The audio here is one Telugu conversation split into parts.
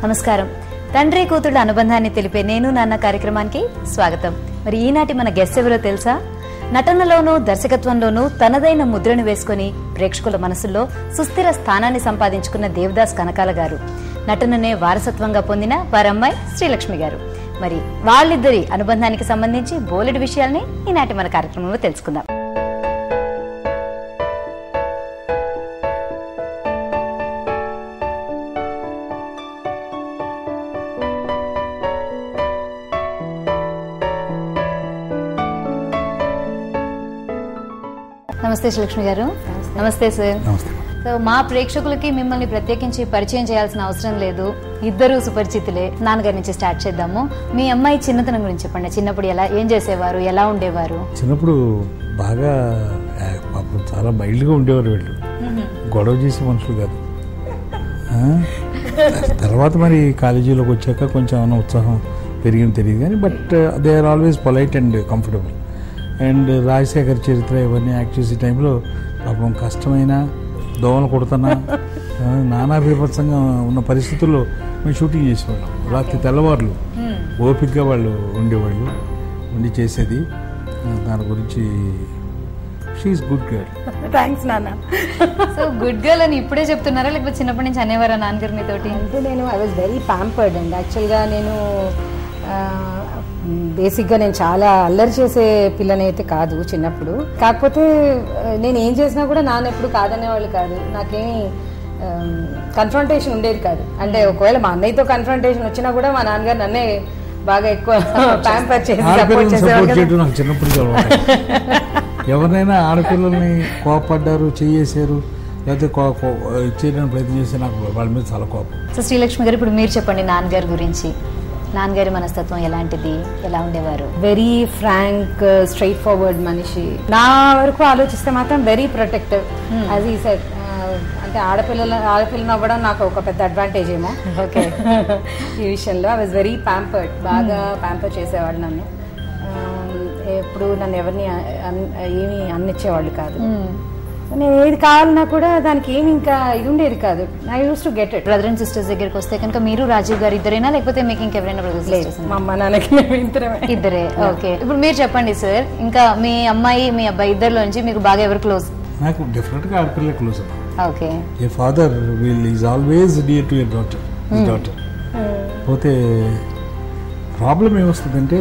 నమస్కారం తండ్రి కూతుళ్ళ అనుబంధాన్ని తెలిపే నేను నాన్న కార్యక్రమానికి స్వాగతం మరి ఈనాటి మన గెస్ట్ ఎవరో తెలుసా నటనలోనూ దర్శకత్వంలోనూ తనదైన ముద్రను వేసుకొని ప్రేక్షకుల మనసుల్లో సుస్థిర స్థానాన్ని సంపాదించుకున్న దేవదాస్ కనకాల గారు నటననే వారసత్వంగా పొందిన వారమ్మాయి శ్రీలక్ష్మి గారు మరి వాళ్ళిద్దరి అనుబంధానికి సంబంధించి బోలెడు విషయాల్ని ఈనాటి మన కార్యక్రమంలో తెలుసుకుందాం నమస్తే శ్రీలక్ష్మి గారు నమస్తే సార్ నమస్తే సో మా ప్రేక్షకులకి మిమ్మల్ని ప్రత్యేకించి పరిచయం చేయాల్సిన అవసరం లేదు ఇద్దరు సుపరిచితులే నాన్నగారి నుంచి స్టార్ట్ చేద్దాము మీ అమ్మాయి చిన్నతనం గురించి చెప్పండి చిన్నప్పుడు ఎలా ఏం చేసేవారు ఎలా ఉండేవారు చిన్నప్పుడు బాగా ఆ, పాపం చాలా మైల్డ్గా ఉండేవారు వీళ్ళు గొడవ చేసే మనుషులు కాదు ఆ? తర్వాత మరి కాలేజీలోకి వచ్చాక కొంచెం ఏమైనా ఉత్సాహం పెరిగింది తెలియదు కానీ but they are always polite and comfortable and Rajasekhar చరిత్ర ఇవన్నీ యాక్ట్ చేసే టైంలో పాపం కష్టమైన దోమలు కొడుతున్నా ఆ, నానా బీభత్సంగా ఉన్న పరిస్థితుల్లో మేము షూటింగ్ చేసేవాళ్ళం రాత్రి తెల్లవారులు ఓపికగా వాళ్ళు ఉండేవాళ్ళు ఉండి చేసేది ఆ, దాని గురించి షీఈస్ గుడ్ గర్ల్ థ్యాంక్స్ నాన్న సో గుడ్ గర్ల్ అని ఇప్పుడే చెప్తున్నారా లేకపోతే చిన్నప్పటి నుంచి అనేవారా నాన్నగారు మీతోటి అంటే నేను I was very pampered and యాక్చువల్గా నేను బేసిక్గా నేను చాలా అల్లరి చేసే పిల్లనైతే కాదు చిన్నప్పుడు కాకపోతే ఆ, నేను ఏం చేసినా కూడా నాన్న ఎప్పుడు కాదనేవాళ్ళు కాదు నాకేమి కన్ఫ్రంటేషన్ ఉండేది కాదు అంటే ఒకవేళ మా అన్నయ్యతో కన్ఫ్రంటేషన్ వచ్చినా కూడా మా నాన్నగారు నన్నే బాగా ఎక్కువ ప్యాంపర్ చేసి సపోర్ట్ ఆడపిల్లల్ని చేసేవాళ్ళు సపోర్ట్ కదా. చేయడం నాకు చిన్నప్పుడు అలవాటు ఎవరినైనా ఆడపిల్లల్ని కోపడ్డారు చేయేశారు లేకపోతే కో కో- ఇచ్చేయడానికి ప్రయత్నం చేస్తే నాకు వాళ్ళ మీద చాలా కోపం సో శ్రీలక్ష్మి గారు ఇప్పుడు మీరు చెప్పండి నాన్నగారి గురించి నాన్నగారి మనస్తత్వం ఎలాంటిది ఎలా ఉండేవారు వెరీ ఫ్రాంక్ స్ట్రైట్ ఫార్వర్డ్ మనిషి నా వరకు ఆలోచిస్తే మాత్రం వెరీ ప్రొటెక్టివ్ అది సెట్ అంటే ఆడపిల్లల ఆడపిల్లని అవ్వడం నాకు ఒక పెద్ద అడ్వాంటేజ్ ఏమో ఓకే ఈ విషయంలో ఐ వాజ్ వెరీ ప్యాంపర్డ్ బాగా ప్యాంపర్ చేసేవాళ్ళు నన్ను Um, ఎప్పుడు నన్ను ఎవరిని అన్- ఏమీ అన్నిచ్చేవాళ్ళు కాదు నేను ఏది కావాలన్నా కూడా దానికి ఏమి ఇంకా ఇది ఉండేది కాదు I used to get it brother and sisters దగ్గరికి వస్తే కనుక మీరు రాజీవ్ గారు ఇద్దరేనా లేకపోతే మీకు ఇంకెవరైనా బ్రదర్స్ లేదు మా అమ్మ నాన్నకి మేము ఇద్దరమే ఇద్దరే ఓకే ఇప్పుడు మీరు చెప్పండి సార్ ఇంకా మీ అమ్మాయి మీ అబ్బాయి ఇద్దరిలోంచి మీకు బాగా ఎవరు క్లోజ్ నాకు డెఫినెట్గా ఆడపిల్ల close okay a father will is always dear to your daughter daughter పోతే ప్రాబ్లం ఏమొస్తుందంటే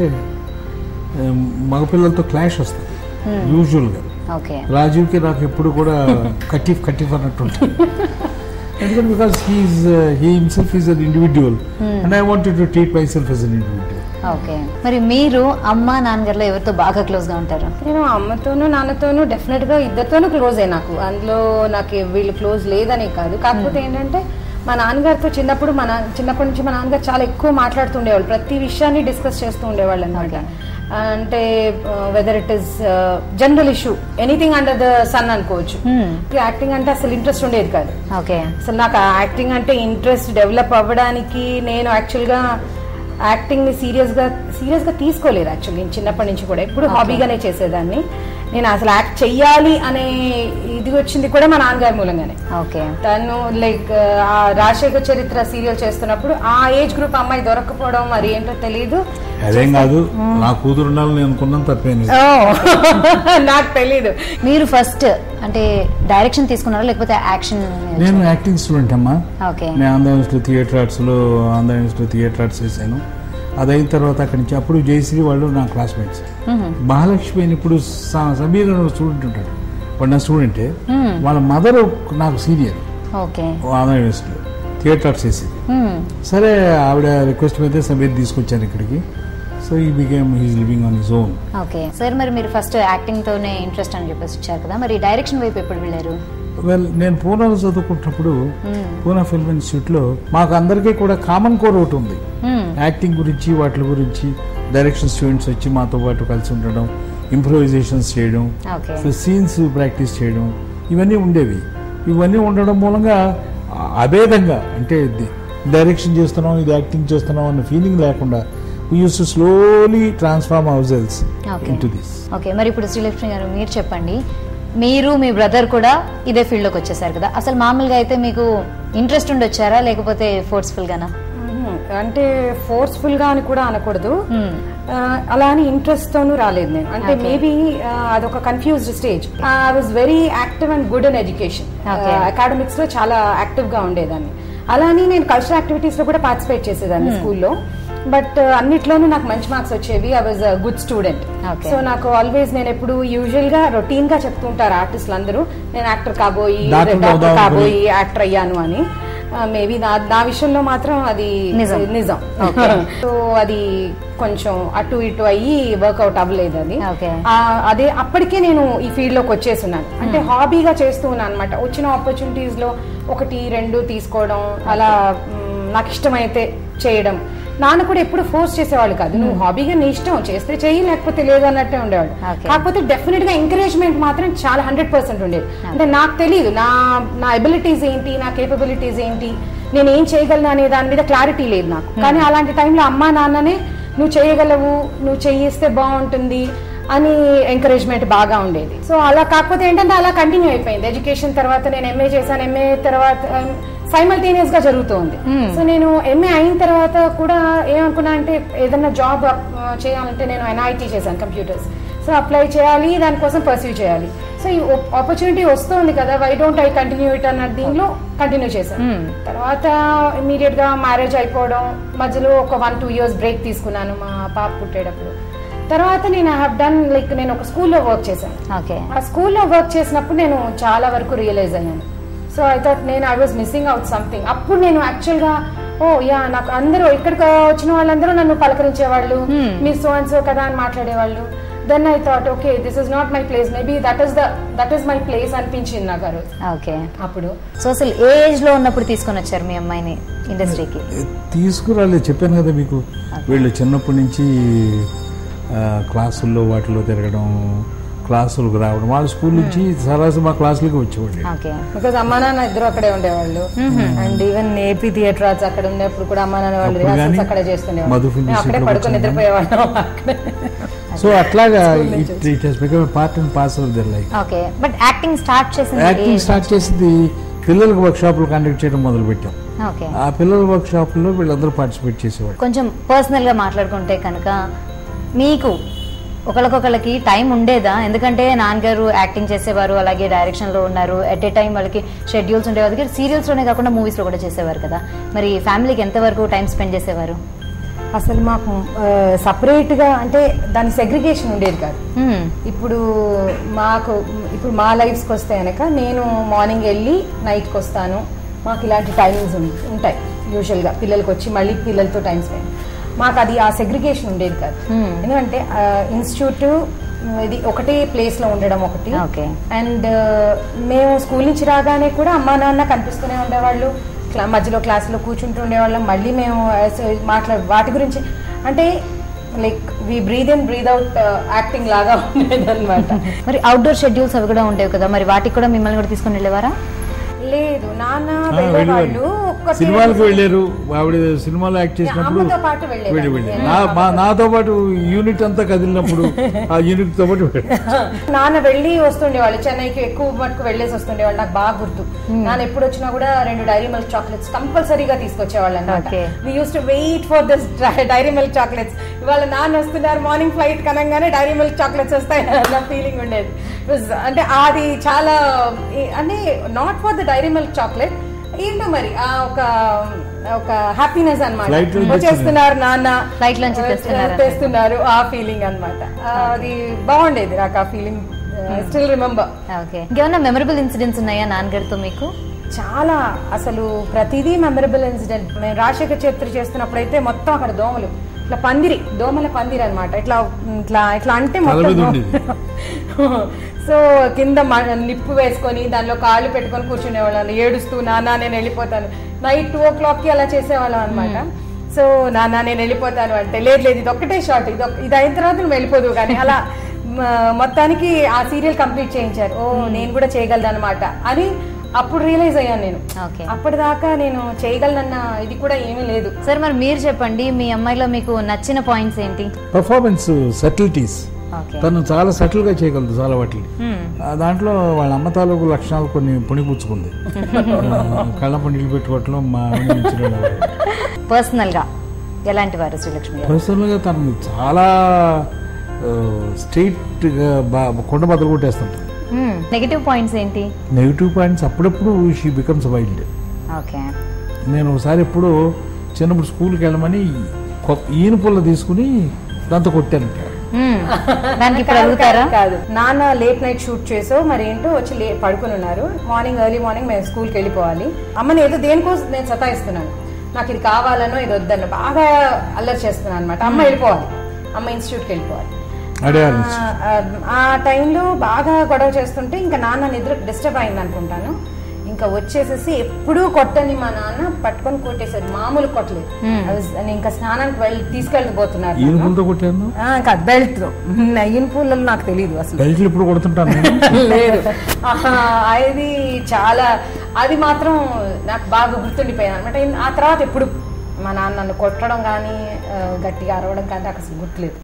ఆ, మగపిల్లలతో క్లాష్ వస్తుంది యూజువల్గా ఓకే రాజీవ్కి నాకు ఎప్పుడు కూడా కటీఫ్ కటీఫ్ అన్నట్టు ఉంటుంది ఎందుకంటే because he's he himself is an individual and I wanted to treat myself as an individual okay మరి మీరు అమ్మ నాన్నగారిలో ఎవరితో బాగా క్లోజ్ గా ఉంటారు నేను అమ్మతోనూ నాన్నతోనూ డెఫినెట్ గా ఇద్దరితోనూ క్లోజ్ అయ్యి నాకు అందులో నాకు వీళ్ళు క్లోజ్ లేదనే కాదు కాకపోతే ఏంటంటే మా నాన్నగారితో చిన్నప్పుడు మన చిన్నప్పటి నుంచి మా నాన్నగారు చాలా ఎక్కువ మాట్లాడుతుండేవాళ్ళు ప్రతి విషయాన్ని డిస్కస్ చేస్తూ ఉండేవాళ్ళు అనమాట అంటే whether it is general issue anything under the sun అనుకోవచ్చు యాక్టింగ్ అంటే అసలు ఇంట్రెస్ట్ ఉండేది కాదు ఓకే అసలు నాకు యాక్టింగ్ అంటే ఇంట్రెస్ట్ డెవలప్ అవ్వడానికి నేను యాక్చువల్గా యాక్టింగ్ ని సీరియస్ గా సీరియస్ గా తీసుకోలేదు యాక్చువల్లీ నేను చిన్నప్పటి నుంచి కూడా ఎప్పుడు హాబీగానే చేసేదాన్ని నేను అసలు యాక్ట్ చెయ్యాలి అనే ఇది వచ్చింది కూడా మా నాన్నగారి మూలంగానే ఓకే తను లైక్ ఆ రాజశేఖర్ చరిత్ర సీరియల్ చేస్తున్నప్పుడు ఆ ఏజ్ గ్రూప్ అమ్మాయి దొరకపోవడం మరి ఏంటో తెలియదు అదేం కాదు నా కూతురు ఉండాలని నేను అనుకున్నాను తప్పేంది నాకు తెలీదు మీరు ఫస్ట్ అంటే డైరెక్షన్ తీసుకున్నారా లేకపోతే యాక్షన్ నేను యాక్టింగ్ స్టూడెంట్ అమ్మా ఓకే నేను ఆంధ్ర యూనివర్సిటీ థియేటర్ ఆర్ట్స్లో ఆంధ్ర యూనివర్సిటీ థియేటర్ ఆర్ట్స్ చేశాను అది అయిన తర్వాత అక్కడి నుంచి అప్పుడు జయశ్రీ వాళ్ళు నా క్లాస్మేట్స్ మహాలక్ష్మి అని ఇప్పుడు స- సమీర్ అని స్టూడెంట్ ఉంటాడు వాడు నా స్టూడెంటే వాళ్ళ మదర్ నాకు సీనియర్ ఓకే ఆంధ్ర యూనివర్సిటీలో థియేటర్ ఆర్ట్స్ చేసేది సరే ఆవిడ రిక్వెస్ట్ మీద సమీర్ తీసుకొచ్చాను ఇక్కడికి సో ఈ became he's living on his own okay sir మరి మీరు ఫస్ట్ యాక్టింగ్ తోనే ఇంట్రెస్ట్ అని చెప్పేసి వచ్చారు కదా మరి డైరెక్షన్ వైపు ఎప్పుడు వెళ్ళారు వెల్ నేను పూనాలో చదువుకుంటున్నప్పుడు పూనా ఫిల్మ్ ఇన్స్టిట్యూట్లో మాకు అందరికీ కూడా కామన్ కోర్ ఒకటి ఉంది యాక్టింగ్ గురించి వాటి గురించి డైరెక్షన్ స్టూడెంట్స్ వచ్చి మాతో పాటు కలిసి ఉండడం ఇంప్రూవైజేషన్స్ చేయడం ఓకే సీన్స్ ప్రాక్టీస్ చేయడం ఇవన్నీ ఉండేవి ఇవన్నీ ఉండడం మూలంగా ఆ- అభేదంగా అంటే డైరెక్షన్ చేస్తున్నాం ఇది యాక్టింగ్ చేస్తున్నాం అన్న ఫీలింగ్ లేకుండా we used to slowly transform our cells Okay. Into this okay మరి ఇప్పుడు శ్రీలక్ష్మి గారు మీరు చెప్పండి మీరు మీ బ్రదర్ కూడా ఇదే ఫీల్డ్ లోకి వచ్చేసారు కదా అసలు మామూలుగా అయితే మీకు ఇంట్రెస్ట్ ఉండి వచ్చారా లేకపోతే ఫోర్స్ఫుల్ గానా అంటే ఫోర్స్ఫుల్ గా అని కూడా అనకూడదు Hmm. ఆ, అలా అని ఇంట్రెస్ట్ తోనూ రాలేదు నేను అంటే మేబీ అదొక confused stage I was very active and good in education Okay. Academics లో చాలా యాక్టివ్ గా ఉండేదాన్ని అలా అని నేను కల్చరల్ యాక్టివిటీస్ లో కూడా పార్టిసిపేట్ చేసేదాన్ని స్కూల్లో బట్ అన్నిట్లోనూ నాకు మంచి మార్క్స్ వచ్చేవి I was good student Okay. So నాకు ఆల్వేస్ నేను ఎప్పుడు యూజువల్ గా రొటీన్ గా చెప్తుంటారు ఆర్టిస్టులు అందరూ నేను యాక్టర్ కాబోయి Doctor డాక్టర్ అవుదాం కాబోయి యాక్టర్ అయ్యాను అని మేబీ నా నా విషయంలో మాత్రం అది నిజం. నిజం సో అది కొంచెం అటు ఇటు అయ్యి వర్కౌట్ అవ్వలేదు అది Okay. ఆ, అదే అప్పటికే నేను ఈ ఫీల్డ్ లోకి వచ్చేస్తున్నాను అంటే హాబీగా చేస్తూ ఉన్నాను అనమాట వచ్చిన ఆపర్చునిటీస్ లో ఒకటి రెండు తీసుకోవడం అలా మ్, నాకు ఇష్టమైతే చేయడం నాన్న కూడా ఎప్పుడు ఫోర్స్ చేసేవాళ్ళు కాదు నువ్వు హాబీగా నీ ఇష్టం చేస్తే చెయ్యి లేకపోతే లేదు అన్నట్టే ఉండేవాడు Okay. కాకపోతే డెఫినెట్ గా ఎంకరేజ్మెంట్ మాత్రం చాలా హండ్రెడ్ పర్సెంట్ ఉండేది అంటే నాకు తెలియదు నా నా ఎబిలిటీస్ ఏంటి నా కేపబిలిటీస్ ఏంటి నేను ఏం చేయగలను అనే దాని మీద క్లారిటీ లేదు నాకు కానీ అలాంటి టైంలో అమ్మా నాన్ననే నువ్వు చేయగలవు నువ్వు చేయిస్తే బాగుంటుంది అని ఎంకరేజ్మెంట్ బాగా ఉండేది సో అలా కాకపోతే ఏంటంటే అలా కంటిన్యూ అయిపోయింది ఎడ్యుకేషన్ తర్వాత నేను ఎంఏ చేశాను ఎంఏ తర్వాత సైమల్టేనియస్ గా జరుగుతుంది సో నేను ఎంఏ అయిన తర్వాత కూడా ఏమనుకున్నా అంటే ఏదైనా జాబ్ చేయాలంటే నేను ఎన్ఐటి చేశాను కంప్యూటర్స్ సో అప్లై చేయాలి దానికోసం పర్సీవ్ చేయాలి సో ఈ ఆపర్చునిటీ వస్తుంది కదా why don't I continue it అన్న దీనిలో కంటిన్యూ చేశాను తర్వాత ఇమీడియట్ గా మ్యారేజ్ అయిపోవడం మధ్యలో ఒక వన్ టూ ఇయర్స్ బ్రేక్ తీసుకున్నాను మా పాప పుట్టేటప్పుడు తర్వాత నేను ఐ హావ్ డన్ లైక్ నేను ఒక స్కూల్లో వర్క్ చేశాను ఓకే ఆ స్కూల్లో వర్క్ చేసినప్పుడు నేను చాలా వరకు రియలైజ్ అయ్యాను సో ఐ థాట్ నేను I was missing out something అప్పుడు నేను యాక్చువల్ గా ఓ యా నాకు అందరూ ఇక్కడికి వచ్చిన వాళ్ళందరూ నన్ను పలకరించేవాళ్ళు మీరు సో అండ్ సో కదా అని మాట్లాడేవాళ్ళు then I thought okay this is not my place maybe that is the that is my place అనిపించింది నాకు ఆ రోజు ఓకే అప్పుడు సో అసలు ఏ ఏజ్ లో ఉన్నప్పుడు తీసుకొని వచ్చారు మీ అమ్మాయిని ఇండస్ట్రీకి తీసుకురాలేదు చెప్పాను కదా మీకు వీళ్ళు చిన్నప్పటి నుంచి ఆ, క్లాసుల్లో వాటిలో తిరగడం క్లాసులకు రావడం వాళ్ళ స్కూల్ నుంచి సరాసరి మా క్లాసులకి వచ్చేవాళ్ళు ఓకే బికాజ్ అమ్మా నాన్న ఇద్దరు అక్కడే ఉండేవాళ్ళు and even AP theatre arts అక్కడ ఉన్నప్పుడు కూడా అమ్మా నాన్న వాళ్ళు అప్పుడు రిహార్సల్స్ కానీ అక్కడే చేస్తుండేవాళ్ళు మధు ఫిల్మ్ మేము అక్కడే సిటీలో పడుకొని వచ్చిందా? నిద్రపోయేవాళ్ళం అక్కడే సో అట్లాగా it it has become part and parts of their life okay but acting start చేసింది యాక్టింగ్ స్టార్ట్ చేసింది పిల్లలకు వర్క్ షాపులు కండక్ట్ చేయడం మొదలు పెట్టాం ఓకే ఆ పిల్లల వర్క్ షాపుల్లో వీళ్ళందరూ పార్టిసిపేట్ చేసేవాళ్ళు కొంచెం పర్సనల్ గా మాట్లాడుకుంటే కనుక మీకు ఒకరికొకళ్ళకి టైం ఉండేదా ఎందుకంటే నాన్నగారు యాక్టింగ్ చేసేవారు అలాగే డైరెక్షన్ లో ఉన్నారు ఎట్ ఏ టైం వాళ్ళకి షెడ్యూల్స్ ఉండేవారు సీరియల్స్ లోనే కాకుండా మూవీస్ లో కూడా చేసేవారు కదా మరి ఫ్యామిలీకి ఎంతవరకు టైం స్పెండ్ చేసేవారు అసలు మాకు సపరేట్ గా అంటే దాని సెగ్రిగేషన్ ఉండేది కాదు Hmm. ఇప్పుడు మాకు ఇప్పుడు మా లైఫ్స్కి వస్తే కనుక నేను మార్నింగ్ వెళ్ళి నైట్కి వస్తాను మాకు ఇలాంటి టైమింగ్స్ ఉంటాయి యూజువల్గా పిల్లలకి వచ్చి మళ్ళీ పిల్లలతో టైం స్పెండ్ మాకు అది ఆ సెగ్రిగేషన్ ఉండేది కాదు Hmm. ఎందుకంటే ఇన్స్టిట్యూట్ ఇది ఒకటే ప్లేస్ లో ఉండడం ఒకటి Okay. అండ్ మేము స్కూల్ నుంచి రాగానే కూడా అమ్మా నాన్న కనిపిస్తూనే ఉండేవాళ్ళు క్లా- మధ్యలో క్లాస్లో కూర్చుంటూ ఉండేవాళ్ళం మళ్ళీ మేము మాట్లాడు వాటి గురించి అంటే like we breathe in breathe out acting లాగా ఉండేది అనమాట మరి అవుట్డోర్ షెడ్యూల్స్ అవి కూడా ఉండేవి కదా మరి వాటికి కూడా మిమ్మల్ని కూడా తీసుకొని వెళ్ళేవారా లేదు నాన్న ఆ, వెళ్ళేవాళ్ళు వెళ్ళేవాళ్ళు. ఒక్కటే సినిమాలకు వెళ్ళారు ఆవిడ సినిమాలో యాక్ట్ చేసినప్పుడు అమ్మతో పాటు వెళ్ళేదాన్ని. వెళ్ళి వెళ్ళి నా మా- నాతో పాటు యూనిట్ అంతా కదిలినప్పుడు ఆ యూనిట్ తో పాటు వెళ్ళారు. నాన్న వెళ్ళి వస్తుండేవాళ్ళు చెన్నైకి ఎక్కువ మటుకు వెళ్ళేసి వస్తుండేవాళ్ళు నాకు బాగా గుర్తు నాన్న ఎప్పుడు వచ్చినా కూడా రెండు డైరీ మిల్క్ చాక్లెట్స్ కంపల్సరీగా తీసుకొచ్చేవాళ్ళు అనమాట Okay. We used to wait for this Dairy Milk chocolates ఇవాళ నాన్న వస్తున్నారు మార్నింగ్ ఫ్లైట్ కనంగానే డైరీ మిల్క్ చాక్లెట్స్ వస్తాయి అన్న ఫీలింగ్ ఉండేది It was- అంటే అది చాలా ఈ- అంటే not for the Dairy Milk chocolate ఏంటో మరి ఆ ఒక ఒక హ్యాపీనెస్ అనమాట Flight నుంచి వచ్చేస్తున్నారు నాన్న Flight లోంచి తెస్తున్నారు. తెస్తున్నారు ఆ ఫీలింగ్ అనమాట అది బాగుండేది నాకు ఆ ఫీలింగ్ స్టిల్ రిమెంబర్ ఓకే ఇంకేమన్నా మెమరబుల్ ఇన్సిడెంట్స్ ఉన్నాయా నాన్నగారితో మీకు చాలా అసలు ప్రతిదీ మెమరబుల్ ఇన్సిడెంట్ మేము రాజశేఖర చరిత్ర చేస్తున్నప్పుడు అయితే మొత్తం అక్కడ దోమలు ఇట్లా పందిరి దోమల పందిరి అన్నమాట ఇట్లా ఇట్లా ఇట్లా అంటే తల మొత్తం మీద దోమ- ఉండేది. సో కింద మ- నిప్పు వేసుకొని దానిలో కాళ్ళు పెట్టుకొని కూర్చునేవాళ్ళం ఏడుస్తూ నాన్న నేను వెళ్ళిపోతాను నైట్ టూ ఓ క్లాక్ కి అలా చేసేవాళ్ళం అనమాట సో నాన్న నేను వెళ్ళిపోతాను అంటే లేదు లేదు ఇది ఒక్కటే షార్ట్ ఇది ఒక్- ఇది అయిన తర్వాత నువ్వు వెళ్ళిపోదు కానీ అలా మ- మొత్తానికి ఆ సీరియల్ కంప్లీట్ చేయించారు ఓ నేను కూడా చేయగలను అనమాట అని అప్పుడు రియలైజ్ అయ్యాను నేను ఓకే అప్పటిదాకా నేను చేయగలనన్న ఇది కూడా ఏమీ లేదు సార్ మరి మీరు చెప్పండి మీ అమ్మాయిలో మీకు నచ్చిన పాయింట్స్ ఏంటి పర్ఫార్మెన్స్ సెటిలిటీస్ ఓకే తను చాలా సటిల్గా చేయగలదు చాలా వాటిని మ్మ్. ఆ దాంట్లో వాళ్ళ అమ్మ తాలూకు లక్షణాలు కొన్ని పుణిపుచ్చుకుంది ఆ, కళ్ళ పండిలు పెట్టుకోవటం మా ఆవిడ నుంచి ఉండేవారు. పర్సనల్ గా ఎలాంటి వారు శ్రీలక్ష్మి గారు పర్సనల్గా తను చాలా స్ట్రైట్గా బా కొండ బద్దలు కొట్టేస్తుంటారు నెగిటివ్ పాయింట్స్ ఏంటి నెగిటివ్ పాయింట్స్ అప్పుడప్పుడు షీ బికమ్స్ వైల్డ్ ఓకే నేను ఒకసారి ఎప్పుడు చిన్నప్పుడు స్కూల్కి వెళ్ళమని కొ- ఈన పుల్ల తీసుకుని దాంతో కొట్టానంట మ్మ్. దానికి ఇప్పుడు కాదు, అడుగుతారా కాదు నాన్న లేట్ నైట్ షూట్ చేసో మరి ఏంటో వచ్చి లే పడుకుని ఉన్నారు మార్నింగ్ ఎర్లీ మార్నింగ్ మేము స్కూల్కి వెళ్ళిపోవాలి అమ్మని ఏదో దేనికోసం నేను సతాయిస్తున్నాను నాకు ఇది కావాలనో ఇది వద్దన్నో బాగా అల్లరి చేస్తున్నాను అనమాట అమ్మ వెళ్ళిపోవాలి అమ్మ ఇన్స్టిట్యూట్కి వెళ్ళిపోవాలి అడేయాలి ఆ, ఆ టైంలో బాగా గొడవ చేస్తుంటే ఇంకా నాన్న నిద్ర డిస్టర్బ్ అయింది అనుకుంటాను ఇంకా వచ్చేసేసి ఎప్పుడూ కొట్టని మా నాన్న పట్టుకొని కొట్టేశారు మామూలు కొట్టలేదు I was- నేను ఇంకా స్నానానికి వెళ్ళి తీసుకెళ్ళిపోతున్నారు ఈన పుల్లతో కొట్టాను కాదు బెల్ట్ తో నయ్యిన పూలలో నాకు తెలియదు అసలు బెల్ట్లు ఇప్పుడు కొడుతుంటాను నేను లేదు ఆహా, అది చాలా అది మాత్రం నాకు బాగా గుర్తుండిపోయింది అనమాట ఆ తర్వాత ఎప్పుడు మా నాన్న నన్ను కొట్టడం కానీ ఆ, గట్టిగా అరవడం కానీ నాకు అసలు గుర్తులేదు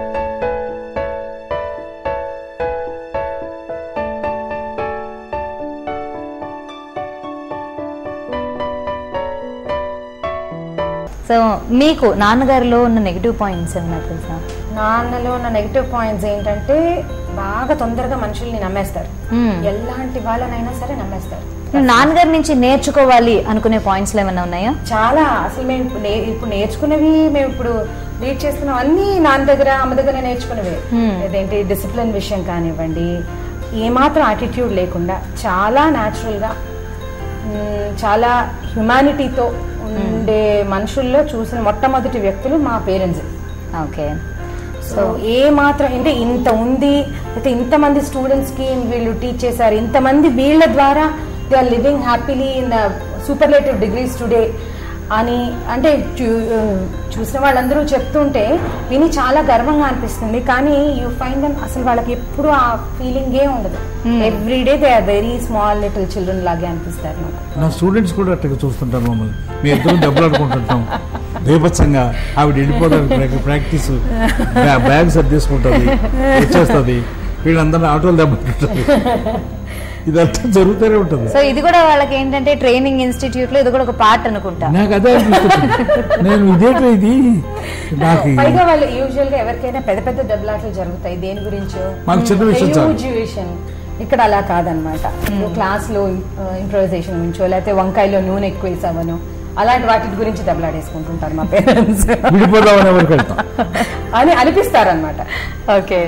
సో మీకు నాన్నగారిలో ఉన్న నెగిటివ్ పాయింట్స్ ఏమన్నా తెలుసా నాన్నలో ఉన్న నెగిటివ్ పాయింట్స్ ఏంటంటే బాగా తొందరగా మనుషుల్ని నమ్మేస్తారు మ్మ్. ఎలాంటి వాళ్ళనైనా సరే నమ్మేస్తారు నాన్నగారి నుంచి నేర్చుకోవాలి అనుకునే పాయింట్స్ ఏమైనా ఉన్నాయా చాలా అసలు మేము ఇప్పుడు నే- ఇప్పుడు నేర్చుకునేవి మేము ఇప్పుడు రీడ్ చేస్తున్నాం అన్ని నాన్న దగ్గర అమ్మ దగ్గర నేర్చుకునేవి Hmm. ఏదేంటి డిసిప్లిన్ విషయం కానివ్వండి ఏమాత్రం యాటిట్యూడ్ లేకుండా చాలా న్యాచురల్గా చాలా హ్యుమానిటీతో ఉండే మనుషుల్లో చూసిన మొట్టమొదటి వ్యక్తులు మా పేరెంట్స్ ఓకే సో ఏ మాత్రం అంటే ఇంత ఉంది అయితే ఇంతమంది స్టూడెంట్స్ కి వీళ్ళు టీచ్ చేశారు ఇంతమంది వీళ్ళ ద్వారా they are living happily in superlative degrees today అని అంటే చూ- చూసిన వాళ్ళందరూ చెప్తుంటే విని చాలా గర్వంగా అనిపిస్తుంది కానీ యూ ఫైండ్ దమ్ అసలు వాళ్ళకి ఎప్పుడు ఆ ఫీలింగ్ ఏ ఉండదు every day they are very small little children లాగే అనిపిస్తారు నాకు నా స్టూడెంట్స్ కూడా అట్టగా చూస్తుంటారు మమ్మల్ని మీ ఇద్దరు దెబ్బలాడుకుంటుంటాం బీభత్సంగా ఆవిడ వెళ్ళిపోతారు ప్రాక్టీస్ బ్యాగ్ సర్దేసుకుంటుంది వచ్చేస్తుంది వీళ్ళందరినీ ఆటోలు దెబ్బతింటారు ఇదంతా జరుగుతూనే ఉంటుంది సో ఇది కూడా వాళ్ళకి ఏంటంటే ట్రైనింగ్ ఇన్స్టిట్యూట్ లో ఇది కూడా ఒక పార్ట్ అనుకుంటా నాకు అదే అనిపిస్తుంది నేను ఇదేంటో ఇది నాకు పైగా వాళ్ళు యూజువల్ గా ఎవరికైనా పెద్ద పెద్ద దెబ్బలాటలు జరుగుతాయి దేని గురించో మాకు చిన్న విషయం చాలు. హ్యూజ్ విషయం ఇక్కడ అలా కాదనమాట క్లాస్ లో ఇంప్రొవైజేషన్ గురించో లేకపోతే వంకాయలో నూనె ఎక్కువ వేసావనో అలాంటి వాటి గురించి దెబ్బలాడేసుకుంటుంటారు మా పేరెంట్స్ విడిపోదామని ఎవరికి వెళ్తాం అని అనిపిస్తారనమాట ఓకే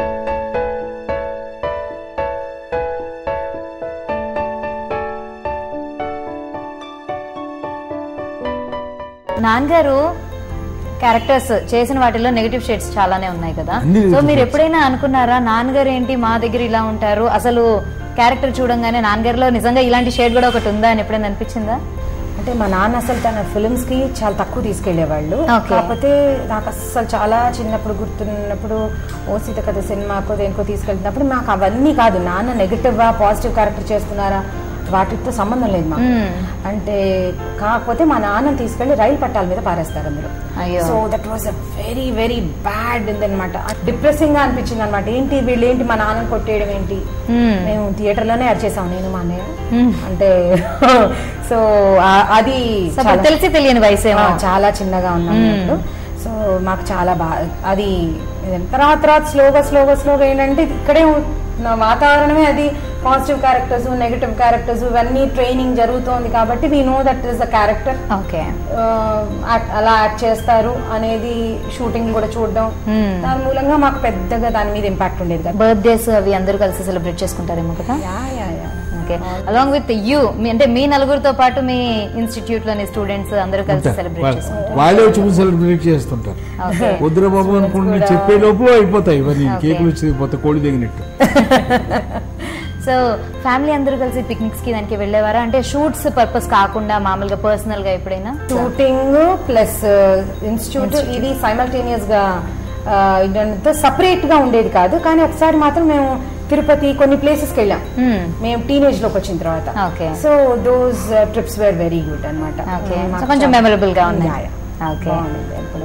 నాన్నగారు క్యారెక్టర్స్ చేసిన వాటిలో నెగిటివ్ షేడ్స్ చాలానే ఉన్నాయి కదా అన్ని సో negative మీరు shades. ఎప్పుడైనా అనుకున్నారా నాన్నగారు ఏంటి మా దగ్గర ఇలా ఉంటారు అసలు క్యారెక్టర్ చూడంగానే నాన్నగారిలో నిజంగా ఇలాంటి షేడ్ కూడా ఒకటి ఉందా అని ఎప్పుడైనా అనిపించిందా అంటే మా నాన్న అసలు తన ఫిల్మ్స్ కి చాలా తక్కువ తీసుకెళ్లేవాళ్ళు Okay. కాకపోతే నాకు అస్సలు చాలా చిన్నప్పుడు గుర్తున్నప్పుడు ఓ సీత కథ సినిమాకో దేనికో తీసుకెళ్తున్నప్పుడు నాకు అవన్నీ కాదు నాన్న నెగిటివ్ పాజిటివ్ క్యారెక్టర్ చేస్తున్నారా వాటితో సంబంధం లేదు మాకు Hmm. అంటే కాకపోతే మా నాన్న తీసుకెళ్లి రైలు పట్టాల మీద పారేస్తారు అందులో అయ్యో. So that was a very very bad అనమాట డిప్రెసింగ్ గా అనిపించింది అనమాట ఏంటి వీళ్ళు ఏంటి మా నాన్నని కొట్టేయడం ఏంటి Hmm. మేము థియేటర్ లోనే అరిచేసాం నేను మా అన్నయ్య Hmm. అంటే సో అది సో అప్పుడు చాలా- తెలిసి తెలియని వయసేమో ఆ, చాలా చిన్నగా ఉన్నాం మ్మ్. అప్పుడు సో మాకు చాలా బాగా అది తర్వాత తర్వాత స్లోగా స్లోగా స్లోగా ఏంటంటే ఇక్కడే ఉన్న వాతావరణమే అది పాజిటివ్ క్యారెక్టర్స్ నెగటివ్ క్యారెక్టర్స్ ఇవన్నీ ట్రైనింగ్ జరుగుతోంది కాబట్టి we know that is the character okay అలా యాక్ట్ చేస్తారు అనేది షూటింగ్ కూడా చూడడం మ్మ్. దాని మూలంగా మాకు పెద్దగా దాని మీద ఇంపాక్ట్ ఉండేది కదా బర్త్డేస్ అవి అందరూ కలిసి సెలబ్రేట్ చేసుకుంటారేమో కదా yeah yeah yeah okay along with you అంటే మీ నలుగురితో పాటు మీ ఇన్స్టిట్యూట్ లోని స్టూడెంట్స్ అందరూ కలిసి సెలబ్రేట్ వాళ్ళ- చేసుకుంటారు వాళ్ళే వచ్చి సెలబ్రేట్ చేస్తుంటారు ఓకే వద్దురా బాబు అనుకుంటే చెప్పే లోపు అయిపోతాయి ఇవన్నీ Okay. కేకులు వచ్చిపోతాయి కోడి దిగినట్టు సో ఫ్యామిలీ అందరూ కలిసి పిక్నిక్స్ కి దానికి వెళ్ళేవారా అంటే షూట్స్ పర్పస్ కాకుండా మామూలుగా పర్సనల్ గా ఎప్పుడైనా షూటింగ్ ప్లస్ ఇన్స్టిట్యూట్ ఇది సైమల్టేనియస్ గా ఇదంతా సపరేట్ గా ఉండేది కాదు కానీ ఒకసారి మాత్రం మేము తిరుపతి కొన్ని ప్లేసెస్ కి వెళ్ళాం Hmm. మేము టీనేజ్ లోకి వచ్చిన తర్వాత Okay. So those trips were very good అనమాట ఓకే సో కొంచెం మెమరబుల్ గా ఉన్నాయి ఓకే ఎప్పుడు సో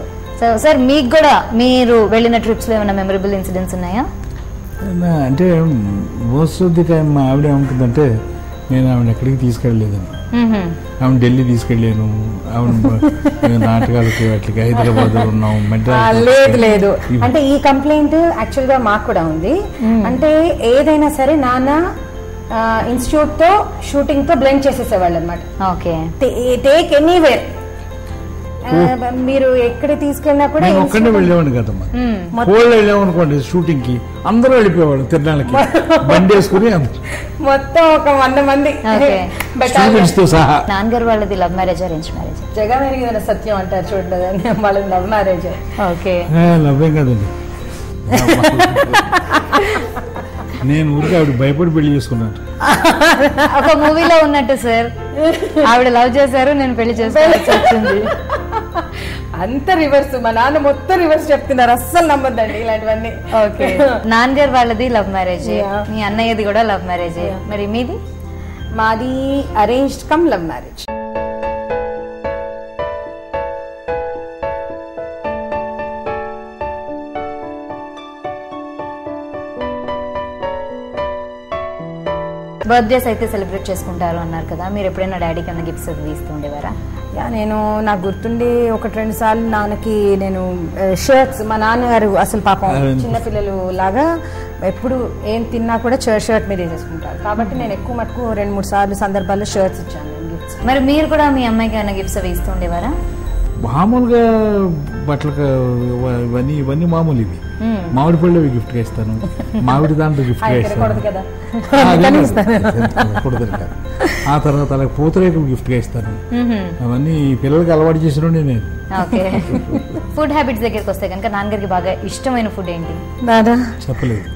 సో సార్ మీకు కూడా మీరు వెళ్ళిన ట్రిప్స్ లో ఏమైనా మెమరబుల్ ఇన్సిడెంట్స్ ఉన్నాయా నా- అంటే మోస్ట్ ఆఫ్ ది టైం మా ఆవిడ ఏమంటుందంటే నేను ఆవిడ ఎక్కడికి తీసుకెళ్ళలేదని మ్మ్హ్మ్. ఆవిడ ఢిల్లీ తీసుకెళ్ళాను ఆవిడ నాటకాలకి వాటికి హైదరాబాద్ ఉన్నాం ఆ, మెడ్రాస్ లేదు లేదు అంటే ఈ కంప్లైంట్ యాక్చువల్ గా మాకు కూడా ఉంది అంటే ఏదైనా సరే నాన్న ఇన్స్టిట్యూట్ తో షూటింగ్ తో బ్లెండ్ చేసేసేవాళ్ళు అనమాట ఓకే టేక్ ఎనీవేర్ మీరు ఎక్కడ తీసుకెళ్ళినా కూడా నేను ఒక్కడే institute- వెళ్ళేవాడిని కదమ్మా మ్మ్. కోళ్ళు వెళ్ళామనుకోండి షూటింగ్ కి అందరూ వెళ్ళిపోయేవాడు తిరణాలకి బండి వేసుకుని మొత్తం ఒక వంద మంది Okay. స్టూడెంట్స్ తో సహా నాన్నగారు వాళ్ళది లవ్ మ్యారేజ్ అరేంజ్ మ్యారేజ్ జగమెరిగిన సత్యం అంటారు చూడలేదని వాళ్ళ లవ్ మ్యారేజ్ ఓకే లవ్వేం కదండి నేను ఊరికి ఆవిడ భయపడి పెళ్లి చేసుకున్నాను ఒక మూవీలో ఉన్నట్టు సార్ ఆవిడ లవ్ చేశారు నేను పెళ్లి చేసుకోవాల్సి వచ్చింది అంత రివర్స్ మా నాన్న మొత్తం రివర్స్ చెప్తున్నారు అస్సలు నమ్మొద్దండి ఇలాంటివన్నీ ఓకే నాన్నగారు వాళ్ళది లవ్ మ్యారేజ్ Yeah. మీ అన్నయ్యది కూడా లవ్ మ్యారేజ్ మరి మీది మాది arranged come love marriage birthdays అయితే సెలబ్రేట్ చేసుకుంటారు అన్నారు కదా మీరు ఎప్పుడైనా డాడీ కన్నా గిఫ్ట్స్ అది ఇస్తూ ఉండేవారా యా నేను నాకు గుర్తుండి ఒకటి రెండు సార్లు నాన్నకి నేను షర్ట్స్ మా నాన్నగారు అసలు పాపం అవును. చిన్నపిల్లలు లాగా ఎప్పుడు ఏం తిన్నా కూడా షర్ట్ షర్ట్ మీద వేసేసుకుంటారు కాబట్టి నేను ఎక్కువ మటుకు రెండు మూడు సార్లు సందర్భాల్లో షర్ట్స్ ఇచ్చాను నేను గిఫ్ట్స్ మరి మీరు కూడా మీ అమ్మాయికి ఏమైనా గిఫ్ట్స్ అవి ఇస్తూ ఉండేవారా మామూలుగా బట్టలకు ఇవ- ఇవన్నీ ఇవన్నీ మామూలు ఇవి మామిడి పళ్ళు అవి గిఫ్ట్ గా ఇస్తాను మామిడి దాంట్లో గిఫ్ట్ గా ఆయన ఇస్తాను తినకూడదు కదా ఆ, అదే కాదు. తినకూడదని కాదు. ఆ తర్వాత అలాగే పూతరేకులు గిఫ్ట్ గా ఇస్తాను అవన్నీ పిల్లలకి అలవాటు చేసిన నేను ఓకే ఫుడ్ హ్యాబిట్స్ దగ్గరికి వస్తే కనుక నాన్నగారికి బాగా ఇష్టమైన ఫుడ్ ఏంటి దాదా చెప్పలేదు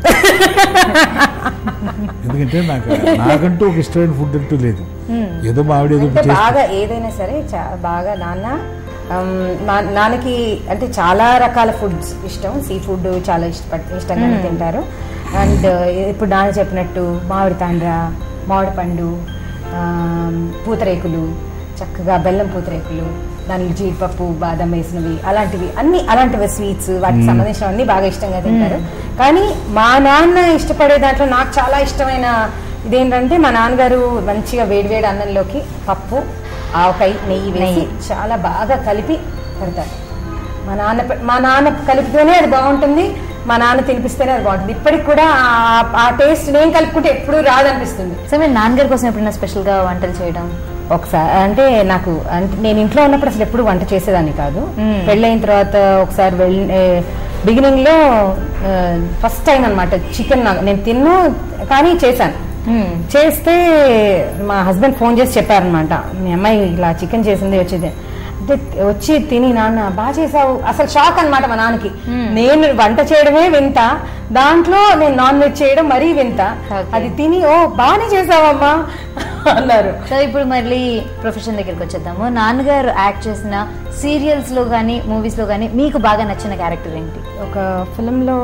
ఎందుకంటే నాకు నాకంటూ ఒక ఇష్టమైన ఫుడ్ అంటూ లేదు ఏదో మామిడి ఏదో అంటే చేస్తా బాగా ఏదైనా సరే చా- బాగా నాన్న ఆమ్, నా- నాన్నకి అంటే చాలా రకాల ఫుడ్స్ ఇష్టం సీ ఫుడ్ చాలా ఇష్టపడ్ ఇష్టంగానే తింటారు అండ్ ఇప్పుడు నాన్న చెప్పినట్టు మామిడి తాండ్ర మామిడి పండు ఆమ్, పూతరేకులు చక్కగా బెల్లం పూతరేకులు దానిలో జీడిపప్పు బాదం వేసినవి అలాంటివి అన్ని అలాంటివి స్వీట్స్ వాటికి సంబంధించినవన్నీ బాగా ఇష్టంగా తింటారు కానీ మా నాన్న ఇష్టపడే దాంట్లో నాకు చాలా ఇష్టమైన ఇదేంటంటే మా నాన్నగారు మంచిగా వేడివేడి అన్నంలోకి పప్పు ఆవకాయ నెయ్యి వేసి నెయ్యి. చాలా బాగా కలిపి పెడతారు మా నాన్న పె- మా నాన్న కలిపితేనే అది బాగుంటుంది మా నాన్న తినిపిస్తేనే అది బాగుంటుంది ఇప్పటికి కూడా ఆ- ఆ టేస్ట్ నేను కలుపుకుంటే ఎప్పుడూ రాదనిపిస్తుంది సో మీరు నాన్నగారి కోసం ఎప్పుడైనా స్పెషల్ గా వంటలు చేయడం ఒకసారి అంటే నాకు అంటే నేను ఇంట్లో ఉన్నప్పుడు అసలు ఎప్పుడు వంట చేసేదాన్ని కాదు మ్మ్. పెళ్ళైన తర్వాత ఒకసారి వెళ్ళి బిగినింగ్ లో ఫస్ట్ టైం అనమాట చికెన్ నేను తిన్ను కానీ చేశాను మ్మ్. చేస్తే మా హస్బెండ్ ఫోన్ చేసి చెప్పారనమాట మీ అమ్మాయి ఇలా చికెన్ చేసింది వచ్చింది అంటే వచ్చి తిని నాన్న బాగా చేసావు అసలు షాక్ అన్నమాట మా నాన్నకి నేను వంట చేయడమే వింత దాంట్లో నేను నాన్ వెజ్ చేయడం మరీ వింత Okay. అది తిని ఓ బాగానే చేసావమ్మా అన్నారు సో ఇప్పుడు మళ్ళీ ప్రొఫెషన్ దగ్గరికి వచ్చేద్దాము నాన్నగారు యాక్ట్ చేసిన సీరియల్స్ లో కానీ మూవీస్ లో కానీ మీకు బాగా నచ్చిన క్యారెక్టర్ ఏంటి ఒక ఫిలింలో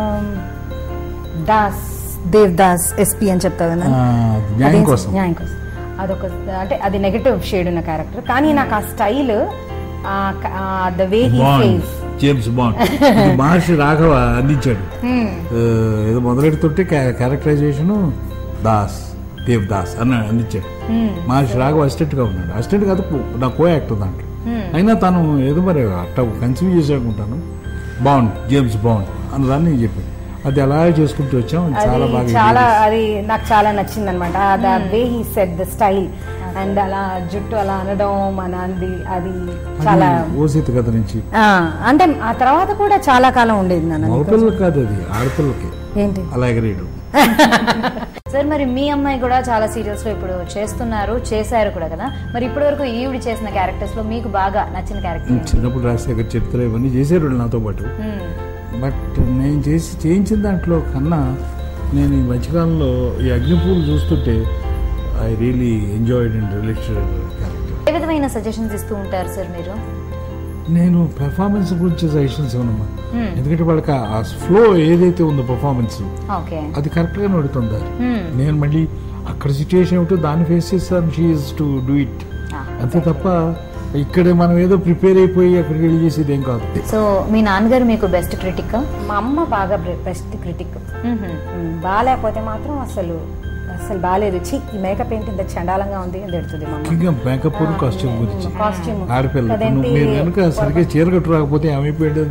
దాస్ దేవ్ దాస్ ఎస్పీ అని చెప్తా కదా ఆ, న్యాయం కోసం న్యాయం కోసం అదొక అంటే అది నెగటివ్ షేడ్ ఉన్న క్యారెక్టర్ కానీ నాకు ఆ style the way he bond face James Bond ఇది మహర్షి రాఘవ అందించాడు ఆ, ఏదో మొదలెడుతుంటే క్యారెక్టరైజేషన్ దాస్ దేవ్ దాస్ అని అందించాడు మహర్షి రాఘవ అసిస్టెంట్ గా ఉన్నాడు అసిస్టెంట్ కాదు కో- నా కో యాక్టర్ దాంట్లో అయినా తను ఏదో మరి అట్ట కన్సీవ్ చేసానుకుంటాను బాండ్ జేమ్స్ బాండ్ అని దాన్ని చెప్పాడు అది అలా చేసుకుంటూ వచ్చాం అది చాలా అది బాగా చాలా enjoy చేశాం. అది నాకు చాలా నచ్చింది అనమాట the way he set the style and అలా జుట్టు అలా అనడం మా నాన్నది అది చాలా అది ఓసిత కథ నుంచి ఆ, అంటే ఆ తర్వాత కూడా చాలా కాలం ఉండేది నాన్న మగపిల్లలకి కాదు అది ఆడపిల్లకి ఏంటి అలా ఎగరేయడం సార్ మరి మీ అమ్మాయి కూడా చాలా సీరియల్స్ లో ఇప్పుడు చేస్తున్నారు చేశారు కూడా కదా మరి ఇప్పటి వరకు ఈవిడ చేసిన క్యారెక్టర్స్ లో మీకు బాగా నచ్చిన క్యారెక్టర్ చిన్నప్పుడు రాజశేఖర్ చరిత్ర ఇవన్నీ చేశారు వాళ్ళు నాతో పాటు బట్ నేను చేసి చేయించిన దాంట్లో కన్నా నేను ఈ మధ్యకాలంలో ఈ అగ్నిపూలు చూస్తుంటే I really enjoyed and related character ఏ విధమైన సజెషన్స్ ఇస్తూ ఉంటారు సార్ మీరు నేను పెర్ఫార్మెన్స్ గురించి సజెషన్స్ ఇవ్వనమ్మా Hmm. ఎందుకంటే వాళ్ళకి ఆ ఫ్లో ఏదైతే ఉందో పర్ఫార్మెన్స్ ఓకే అది కరెక్ట్గా నడుతుంది నేను మళ్ళీ అక్కడ సిచ్యుయేషన్ ఏమిటో దాన్ని ఫేస్ చేస్తాను she's to do it Ah, అంతే తప్ప ఇక్కడ మనం ఏదో ప్రిపేర్ అయిపోయి అక్కడికి వెళ్ళి చేసేది ఏం కాదు సో మీ నాన్నగారు మీకు బెస్ట్ క్రిటిక్ మా అమ్మ బాగా బెస్ట్ క్రిటిక్ బాగాలేకపోతే మాత్రం అసలు అసలు బాగాలేదు చి ఈ మేకప్ ఏంటి ఇంత చండాలంగా ఉంది అని తిడుతుంది మా అమ్మ ముఖ్యంగా మేకప్ కాస్ట్యూమ్ గురించి కాస్ట్యూమ్ ఆడపిల్ల ఇప్పుడు అదేంటి నువ్వు మీరు కనుక సరిగ్గా చీర కట్టు రాకపోతే ఏమైపోయింది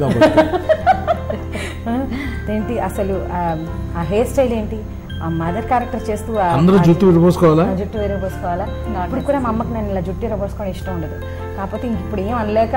ఏంటి అసలు ఆ- ఆ హెయిర్ స్టైల్ ఏంటి ఆ మదర్ క్యారెక్టర్ చేస్తూ ఆ- అందరూ ఆ జుట్టు విడిపోసుకోవాలా ఆ జుట్టు విరబోసుకోవాలా ఇప్పుడు కూడా మా అమ్మకి నేను ఇలా జుట్టు విరబోసుకోవడం ఇష్టం ఉండదు కాకపోతే ఇంక ఇప్పుడు ఏం అనలేక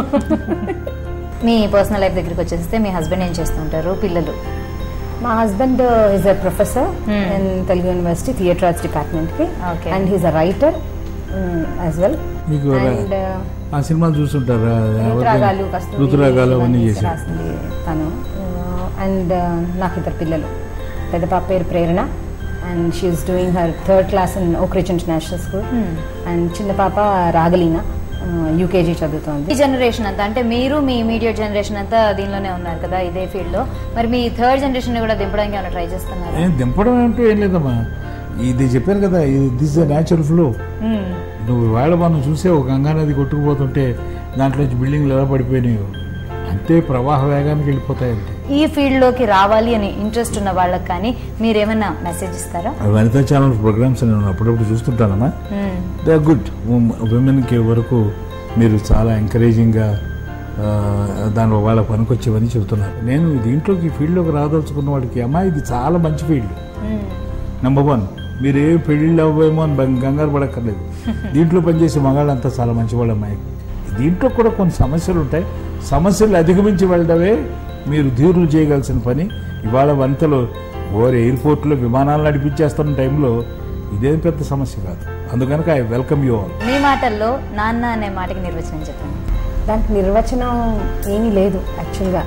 మీ పర్సనల్ లైఫ్ దగ్గరికి వచ్చేస్తే మీ హస్బెండ్ ఏం చేస్తుంటారు పిల్లలు మా husband is a professor Hmm. In Telugu university theatre arts department కి Okay. And he's a writer as well మీకు అండ్ ఆ సినిమాలు చూస్తుంటారా ఋతురాగాలు కస్తూరి ఋతురాగాలు అవన్నీ ఇవన్నీ చేశారు రాసింది తను అండ్ నాకు ఇద్దరు పిల్లలు పెద్ద పాప పేరు Prerana and she's doing her third class in Oakridge international school and చిన్న పాప రాగలీనా యూకేజీ చదువుతోంది ఈ జనరేషన్ అంతా అంటే మీరు మీ ఇమీడియట్ జనరేషన్ అంతా దీనిలోనే ఉన్నారు కదా ఇదే ఫీల్డ్ లో మరి మీ థర్డ్ జనరేషన్ కూడా దింపడానికి ఏమైనా ట్రై చేస్తున్నారు ఏం దింపడం అంటే ఏం లేదమ్మా ఇది చెప్పాను కదా ఇది దిస్ ద న్యాచురల్ ఫ్లో నువ్వు వేళ మనం చూసే ఒక గంగా నది కొట్టుకుపోతుంటే దాంట్లోంచి బిల్డింగ్లు ఎలా పడిపోయినాయో అంతే ప్రవాహ వేగానికి వెళ్ళిపోతాయి అంతే ఈ ఫీల్డ్ లోకి రావాలి అని ఇంట్రెస్ట్ ఉన్న వాళ్ళకి కానీ మీరేమైనా మెసేజ్ ఇస్తారా వనితా ఛానల్ ప్రోగ్రామ్స్ నేను అప్పుడప్పుడు చూస్తుంటానమ్మా దే ఆర్ గుడ్ ఉమెన్కి వరకు మీరు చాలా ఎంకరేజింగ్గా దాని వాళ్ళ పనికొచ్చేవని చెబుతున్నారు నేను దీంట్లోకి ఈ ఫీల్డ్లోకి రాదలుచుకున్న వాడికి అమ్మా ఇది చాలా మంచి ఫీల్డ్ నెంబర్ వన్ మీరు ఏ పెళ్ళిళ్ళు అవ్వేమో అని బం- కంగారు పడక్కర్లేదు దీంట్లో పనిచేసే మగాళ్ళంతా చాలా మంచివాళ్ళు అమ్మాయి దీంట్లో కూడా కొన్ని సమస్యలు ఉంటాయి సమస్యలు అధిగమించి వెళ్ళడమే మీరు ధీరులు చేయగలసిన పని ఇవాళ వంతలో ఓర్ ఎయిర్పోర్ట్లో విమానాలు నడిపించేస్తున్న టైంలో ఇదేం పెద్ద సమస్య కాదు అందుకనుక ఐ వెల్కమ్ యూ ఆల్ మీ మాటల్లో నాన్న అనే మాటకి నిర్వచనం చెప్పండి దానికి నిర్వచనం ఏమీ లేదు యాక్చువల్గా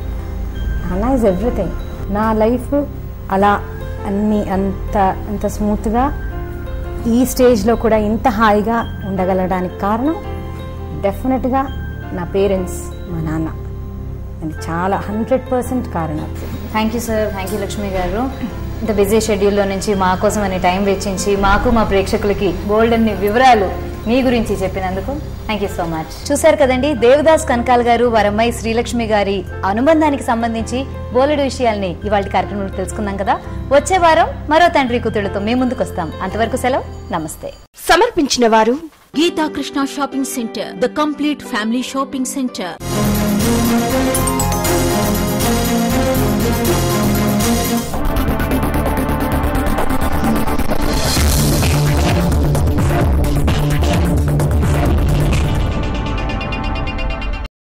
అలా ఇస్ ఎవ్రీథింగ్ నా లైఫ్ అలా అన్ని అంత అంత స్మూత్గా ఈ స్టేజ్లో కూడా ఇంత హాయిగా ఉండగలడానికి కారణం డెఫినెట్గా నా పేరెంట్స్ మా నాన్న అది చాలా హండ్రెడ్ పర్సెంట్ కారణం thank you sir thank you Lakshmi గారు ఇంత బిజీ షెడ్యూల్లో నుంచి మా కోసం అని టైం వెచ్చించి మాకు మా ప్రేక్షకులకి బోల్డ్ అన్ని వివరాలు మీ గురించి చెప్పినందుకు థ్యాంక్ యూ సో మచ్ చూశారు కదండి దేవదాస్ కనకాల్ గారు వారమ్మాయి శ్రీలక్ష్మి గారి అనుబంధానికి సంబంధించి బోలెడు విషయాల్ని ఇవాళ కార్యక్రమంలో తెలుసుకున్నాం కదా వచ్చే వారం మరో తండ్రి కూతుళ్ళతో మీ ముందుకు వస్తాం అంతవరకు సెలవు నమస్తే సమర్పించిన వారు Geetha Krishna shopping centre the complete family shopping centre